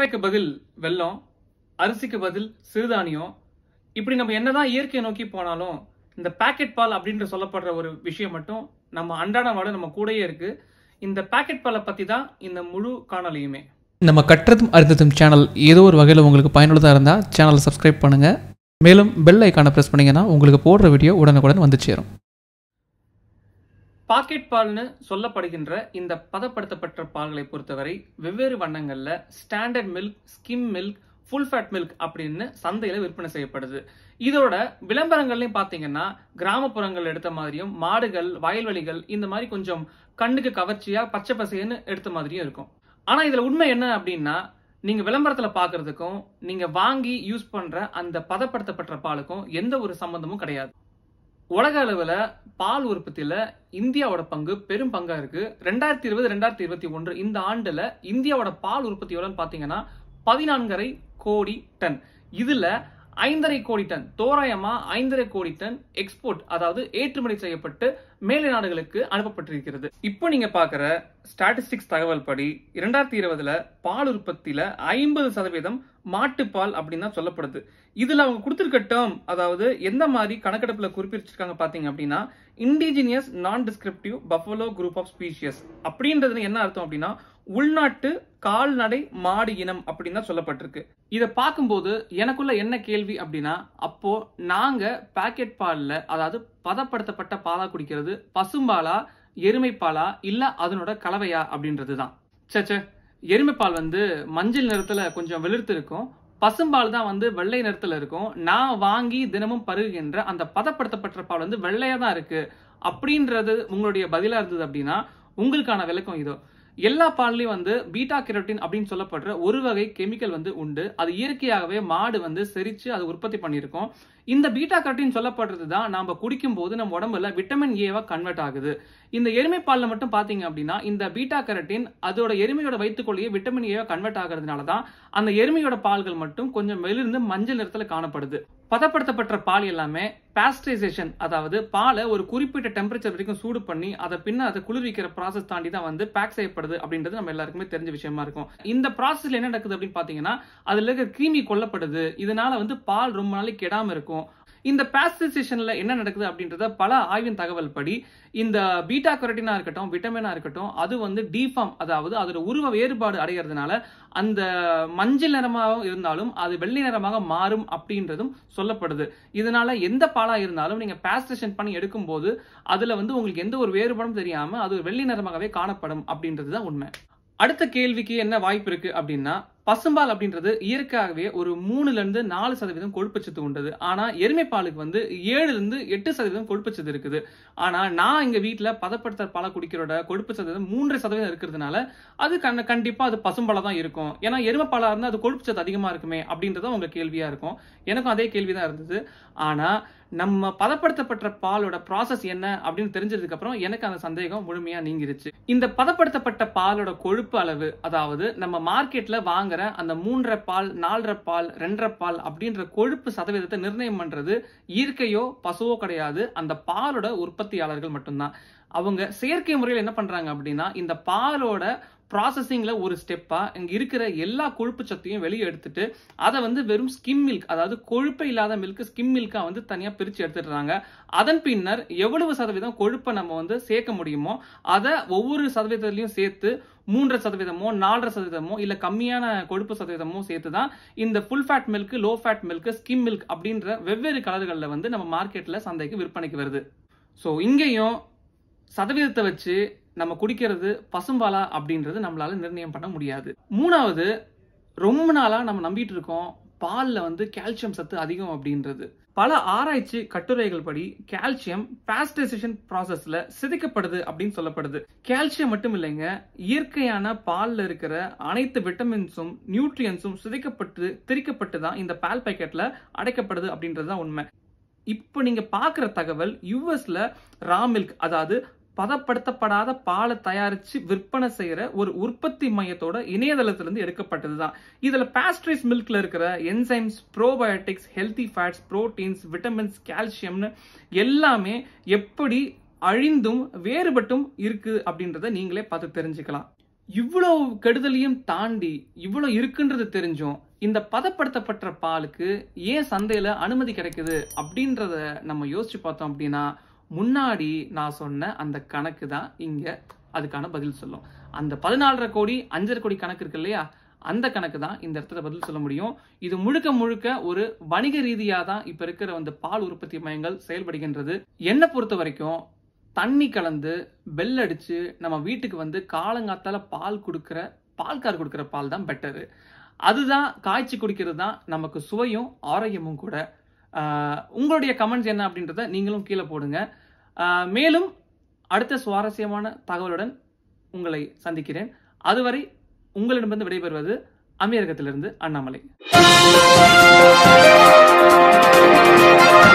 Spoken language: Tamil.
சர்க்கரைக்கு பதில் வெல்லம் அரிசிக்கு பதில் சிறுதானியம் இப்படி நம்ம என்னதான் இயற்கையை நோக்கி போனாலும் இந்த பாக்கெட் பால் அப்படின்ற சொல்லப்படுற ஒரு விஷயம் மட்டும் நம்ம அன்றாட வாழ் நம்ம கூடயே இருக்கு இந்த பாக்கெட் பாலை பத்தி தான் இந்த முழு காணொலியுமே நம்ம கற்றதும் அறிந்ததும் சேனல் ஏதோ ஒரு வகையில் உங்களுக்கு பயனுள்ளதாக இருந்தால் சேனலை சப்ஸ்கிரைப் பண்ணுங்கள் மேலும் பெல் ஐக்கானை ப்ரெஸ் பண்ணிங்கன்னா உங்களுக்கு போடுற வீடியோ உடனுக்குடன் வந்து சேரும் பாக்கெட் பால்னு சொல்லப்படுகின்ற இந்த பதப்படுத்தப்பட்ட பால்களை பொறுத்தவரை வெவ்வேறு வண்ணங்கள்ல standard milk skim milk full fat milk அப்படின்னு சந்தையில விற்பனை செய்யப்படுது இதோட விளம்பரங்கள்லயும் பாத்தீங்கன்னா கிராமப்புறங்கள் எடுத்த மாதிரியும் மாடுகள் வயல்வெளிகள் இந்த மாதிரி கொஞ்சம் கண்ணுக்கு கவர்ச்சியா பச்சை பசேன்னு எடுத்த மாதிரியும் இருக்கும் ஆனா இதுல உண்மை என்ன அப்படின்னா நீங்க விளம்பரத்துல பாக்குறதுக்கும் நீங்க வாங்கி யூஸ் பண்ற அந்த பதப்படுத்தப்பட்ட பாலுக்கும் எந்த ஒரு சம்பந்தமும் கிடையாது உலக அளவுல பால் உற்பத்தியில இந்தியாவோட பங்கு பெரும் பங்கா இருக்கு ரெண்டாயிரத்தி இருபது ரெண்டாயிரத்தி இருபத்தி ஒன்று இந்த ஆண்டுல இந்தியாவோட பால் உற்பத்தி எவ்வளவுன்னு பாத்தீங்கன்னா பதினான்கரை கோடி டன் இதுல ஐந்தரை கோடி டன் தோராயமா ஐந்தரை கோடி டன் எக்ஸ்போர்ட் அதாவது ஏற்றுமதி செய்யப்பட்டு மேலை நாடுகளுக்கு அனுப்பப்பட்டிருக்கிறது இப்போ நீங்க பாக்குற ஸ்டாட்டிஸ்டிக்ஸ் தகவல் படி இரண்டாயிரத்தி இருபதுல பால் உற்பத்தியில ஐம்பது சதவீதம் மாட்டுப்பால் அப்படின்னு தான் சொல்லப்படுது இதுல அவங்க கொடுத்திருக்க டேர்ம் அதாவது எந்த மாதிரி கணக்கெடுப்புல குறிப்பிட்டிருக்காங்க பாத்தீங்க அப்படின்னா indigenous non descriptive buffalo group of species அப்படின்றது என்ன அர்த்தம் அப்படின்னா உள்நாட்டு கால்நடை மாடு இனம் அப்படின்னு தான் சொல்லப்பட்டிருக்கு இதை பார்க்கும்போது எனக்குள்ள என்ன கேள்வி அப்படின்னா அப்போ நாங்க பாக்கெட் பால்ல அதாவது பதப்படுத்தப்பட்ட பாலா குடிக்கிறது பசும்பாலா எருமைப்பாலா இல்ல அதனோட கலவையா அப்படின்றது தான் சே எருமைப்பால் வந்து மஞ்சள் நிறத்துல கொஞ்சம் வெளிர்த்து இருக்கும் பசும்பால் தான் வந்து வெள்ளை நிறத்துல இருக்கும் நான் வாங்கி தினமும் பருகுகின்ற அந்த பதப்படுத்தப்பட்ட பால் வந்து வெள்ளையா தான் இருக்கு அப்படின்றது உங்களுடைய பதிலா இருந்தது அப்படின்னா உங்களுக்கான விளக்கம் இதோ எல்லா பால்லையும் வந்து பீட்டா கெரோட்டின் அப்படின்னு சொல்லப்படுற ஒரு வகை கெமிக்கல் வந்து உண்டு அது இயற்கையாகவே மாடு வந்து செரிச்சு அது உற்பத்தி பண்ணியிருக்கோம் இந்த பீட்டா கெரோட்டின் சொல்லப்படுறது தான் நாம குடிக்கும் போது நம்ம உடம்புல விட்டமின் ஏவா கன்வெர்ட் ஆகுது இந்த எருமை பால்ல மட்டும் பாத்தீங்க அப்படின்னா இந்த பீட்டா கெரட்டின் அதோட எருமையோட வயிற்றுக்குள்ளேயே விட்டமின் ஏவா கன்வெர்ட் ஆகிறதுனால தான் அந்த எருமையோட பால்கள் மட்டும் கொஞ்சம் மெலிர்ந்து மஞ்சள் நிறத்துல காணப்படுது பதப்படுத்தப்பட்ட பால் எல்லாமே பாஸ்டரைசேஷன் அதாவது பாலை ஒரு குறிப்பிட்ட டெம்பரேச்சர் வரைக்கும் சூடு பண்ணி அதை பின்ன அதை குளிர்விக்கிற ப்ராசஸ் தாண்டி தான் வந்து பேக் செய்யப்படுது அப்படின்றது நம்ம எல்லாருக்குமே தெரிஞ்ச விஷயமா இருக்கும் இந்த ப்ராசஸ்ல என்ன நடக்குது அப்படின்னு பாத்தீங்கன்னா அதுல இருக்க கிருமி கொல்லப்படுது இதனால வந்து பால் ரொம்ப நாளைக்கு கெடாம இருக்கும் இந்த பாஸ்டரைசேஷன்ல என்ன நடக்குது அப்படின்றத பல ஆய்வின் தகவல் படி இந்த பீட்டா கரோட்டினா இருக்கட்டும் விட்டமினா இருக்கட்டும் அது வந்து டிஃபார்ம் அதாவது அதோட உருவ வேறுபாடு அடைகிறதுனால அந்த மஞ்சள் நிறமாக இருந்தாலும் அது வெள்ளை நிறமாக மாறும் அப்படின்றதும் சொல்லப்படுது இதனால எந்த பாலா இருந்தாலும் நீங்க பாஸ்டேஷன் பண்ணி எடுக்கும்போது அதுல வந்து உங்களுக்கு எந்த ஒரு வேறுபாடும் தெரியாம அது ஒரு வெள்ளை நிறமாகவே காணப்படும் அப்படின்றது தான் உண்மை அடுத்த கேள்விக்கு என்ன வாய்ப்பு இருக்கு அப்படின்னா பசும்பால் அப்படின்றது இயற்கையாகவே ஒரு மூணுல இருந்து நாலு சதவீதம் கொழுப்புச்சத்து உண்டது ஆனா எருமை பாலுக்கு வந்து ஏழுல இருந்து எட்டு சதவீதம் கொழுப்புச்சத்து இருக்குது ஆனா நான் எங்க வீட்டுல பதப்படுத்த பாலை குடிக்கிறோட கொழுப்பு சதவீதம் மூன்று சதவீதம் இருக்கிறதுனால அது கண்ண கண்டிப்பா அது பசும்பாலா தான் இருக்கும் ஏன்னா எருமை பாலா இருந்தா அது கொழுப்புச்சத்து அதிகமா இருக்குமே அப்படின்றத உங்க கேள்வியா இருக்கும் எனக்கும் அதே கேள்விதான் இருந்தது ஆனா நம்ம பதப்படுத்தப்பட்ட பாலோட ப்ராசஸ் என்ன அப்படின்னு தெரிஞ்சதுக்கு அப்புறம் எனக்கு அந்த சந்தேகம் முழுமையா நீங்கிருச்சு இந்த பதப்படுத்தப்பட்ட பாலோட கொழுப்பு அளவு அதாவது நம்ம மார்க்கெட்ல வாங்குற அந்த மூன்றரை பால் நாலரை பால் ரெண்டரை பால் அப்படின்ற கொழுப்பு சதவீதத்தை நிர்ணயம் பண்றது இயற்கையோ பசுவோ கிடையாது அந்த பாலோட உற்பத்தியாளர்கள் மட்டும்தான் அவங்க செயற்கை முறையில் என்ன பண்றாங்க அப்படின்னா இந்த பாலோட ப்ராசஸிங்ல ஒரு ஸ்டெப்பா இங்க இருக்கிற எல்லா கொழுப்பு சத்தையும் வெளியே எடுத்துட்டு அதை வந்து வெறும் ஸ்கிம் மில்க் அதாவது கொழுப்பை இல்லாத மில்க் ஸ்கிம் மில்கா வந்து தனியா பிரிச்சு எடுத்துடுறாங்க அதன் பின்னர் எவ்வளவு சதவீதம் கொழுப்பை நம்ம வந்து சேர்க்க முடியுமோ அதை ஒவ்வொரு சதவீதத்திலையும் சேர்த்து மூன்றரை சதவீதமோ நாலரை சதவீதமோ இல்ல கம்மியான கொழுப்பு சதவீதமோ சேர்த்து தான் இந்த full fat milk low fat milk skim milk அப்படின்ற வெவ்வேறு கலர்களில் வந்து நம்ம மார்க்கெட்ல சந்தைக்கு விற்பனைக்கு வருது ஸோ இங்கேயும் சதவீதத்தை வச்சு நம்ம குடிக்கிறது பசும்பாலா அப்படின்றது நம்மளால நிர்ணயம் பண்ண முடியாது மூணாவது ரொம்ப நாளா நம்ம நம்பிட்டு இருக்கோம் பால்ல வந்து கால்சியம் சத்து அதிகம் அப்படின்றது பல ஆராய்ச்சி கட்டுரைகள் படி கால்சியம் பாஸ்டரைசேஷன் ப்ராசஸ்ல சிதைக்கப்படுது அப்படின்னு சொல்லப்படுது கால்சியம் மட்டும் இல்லைங்க இயற்கையான பால்ல இருக்கிற அனைத்து விட்டமின்ஸும் நியூட்ரியன்ஸும் சிதைக்கப்பட்டு திரிக்கப்பட்டு தான் இந்த பால் பேக்கெட்ல அடைக்கப்படுது அப்படின்றது தான் உண்மை இப்போ நீங்க பாக்குற தகவல் யூஎஸ்ல ரா மில்க் அதாவது பதப்படுத்தப்படாத பாலை தயாரிச்சு விற்பனை செய்யற ஒரு உற்பத்தி மையத்தோட இணையதளத்திலிருந்து எடுக்கப்பட்டதுதான் இதுல பாஸ்ட்ரைஸ் மில்க்ல இருக்கிற enzymes probiotics healthy fats proteins vitamins கால்சியம்னு எல்லாமே எப்படி அழிந்தும் வேறுபட்டும் இருக்கு அப்படின்றத நீங்களே பார்த்து தெரிஞ்சுக்கலாம் இவ்வளவு கெடுதலையும் தாண்டி இவ்வளவு இருக்குன்றது தெரிஞ்சும் இந்த பதப்படுத்தப்பட்ட பாலுக்கு ஏன் சந்தையில அனுமதி கிடைக்குது அப்படின்றத நம்ம யோசிச்சு பார்த்தோம் அப்படின்னா முன்னாடி நான் சொன்ன அந்த கணக்கு தான் இங்க அதுக்கான பதில் சொல்லும் அந்த பதினாலரை கோடி அஞ்சரை கோடி கணக்கு இருக்கு இல்லையா அந்த கணக்கு தான் இந்த இடத்துல பதில் சொல்ல முடியும் இது முழுக்க முழுக்க ஒரு வணிக ரீதியா தான் இப்ப இருக்கிற வந்து பால் உற்பத்தி மையங்கள் செயல்படுகின்றது என்னை பொறுத்த வரைக்கும் தண்ணி கலந்து பெல் அடிச்சு நம்ம வீட்டுக்கு வந்து காலங்காத்தால பால் கொடுக்குற பால்கார் கொடுக்குற பால் தான் பெட்டரு அதுதான் காய்ச்சி குடிக்கிறது தான் நமக்கு சுவையும் ஆரோக்கியமும் கூட ஆஹ் உங்களுடைய கமெண்ட்ஸ் என்ன அப்படின்றத நீங்களும் கீழே போடுங்க ஆஹ் மேலும் அடுத்த சுவாரஸ்யமான தகவலுடன் உங்களை சந்திக்கிறேன் அதுவரை உங்களிடமிருந்து விடைபெறுவது அமீரகத்திலிருந்து அண்ணாமலை